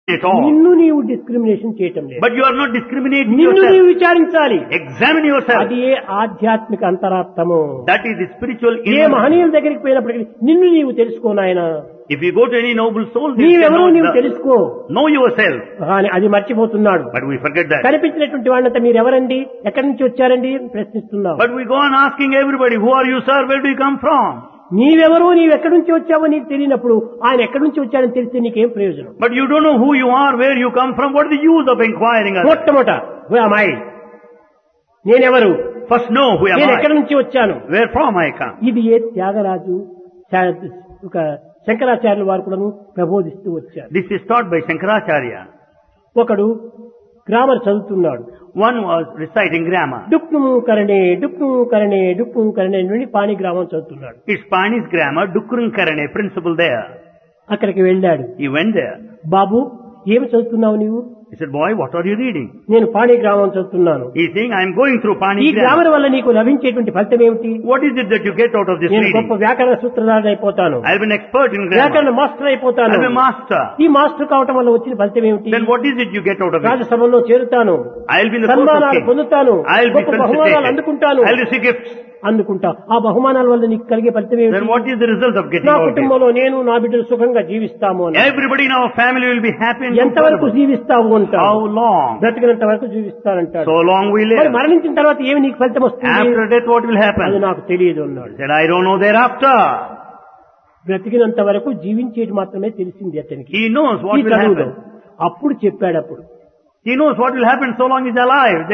at all. నిన్ను నీవు discrimination చేయటం లేదు But you are not discriminating నిన్ను yourself. నీవు విచారించాలి Examine yourself. అది ఏ ఆధ్యాత్మిక అంతరార్థము That is the spiritual A inner. మహనీయుల దగ్గరికి పోయినప్పటికీ నిన్ను నీవు తెలుసుకో నాయన If you go to any noble soul, they say, నీవెవరో know, నీవు the- తెలుసుకో know yourself. కానీ అది మర్చిపోతున్నాడు But we forget that. కనిపించినటువంటి వాళ్ళంతా మీరు ఎవరండి ఎక్కడి నుంచి వచ్చారండి అని ప్రశ్నిస్తున్నావు But we go on asking everybody, who are you sir, where do you come from? నీవెవరో నీవు ఎక్కడి నుంచి వచ్చావో నీకు తెలియనప్పుడు ఆయన ఎక్కడి నుంచి వచ్చాడని తెలిస్తే నీకేం ప్రయోజనం But you don't know who you are, where you come from, what is the use of inquiring others? మొట్టమొదట అమ్మాయి నేనెవరు First know who am నేను ఎక్కడి I, నుంచి వచ్చాను where from I come. ఇది ఏ త్యాగరాజు శా- ఒక శంకరాచార్యుల వారు కూడాను ప్రబోధిస్తూ వచ్చారు This is taught by Shankaracharya. ఒకడు గ్రామర్ చదువుతున్నాడు One was reciting grammar. డుక్ను కరణే డుక్ను కరణే డుక్ను కరణే నుండి పాణి గ్రామం చదువుతున్నాడు It's Pani's grammar, Dukkurun Karane, principle there. అక్కడికి వెళ్ళాడు He went there. బాబు ఏమి చదువుతున్నావు నీవు He said, boy, what are you reading? నేను పాణి గ్రామం చదువుతున్నాను He's saying, I'm going through ఈ Pani గ్రామర్ grammar. వల్ల నీకు లభించేటువంటి ఫలితం ఏమిటి What is it that you get out of this నేను గొప్ప reading? వ్యాకరణ సూత్రధారణ అయిపోతాను I'll be an expert in వ్యాకరణ grammar. మాస్టర్ అయిపోతాను I'm a master. ఈ మాస్టర్ కావటం వల్ల వచ్చిన ఫలితం ఏమిటి Then what is it you get out of it? రాజసభలో చేరుతాను I'll be in the court of సన్మానాలు king. పొందుతాను I'll be గొప్ప బహుమానాలు felicitated. అందుకుంటాను I'll receive gifts. అందుకుంటా ఆ బహుమానాల వల్ల నీకు కలిగే ఫలితం Then ఏమిటి what is the result of getting నా all this? కుటుంబంలో నేను నా బిడ్డలు సుఖంగా జీవిస్తాము అని Everybody in our family will be happy and ఎంతవరకు comfortable. జీవిస్తావు అంటావు How long? బ్రతికినంత వరకు జీవిస్తానంటాడు So long we మరి live. మరణించిన తర్వాత ఏమి నీకు ఫలితం వస్తుంది After death what will అది happen? నాకు తెలియదు అన్నాడు He said, I don't know thereafter. బ్రతికినంత వరకు జీవించేది మాత్రమే తెలిసింది అతనికి He knows what ఈ will చదువులో happen. అప్పుడు చెప్పాడు అప్పుడు He knows what will happen so long he's alive.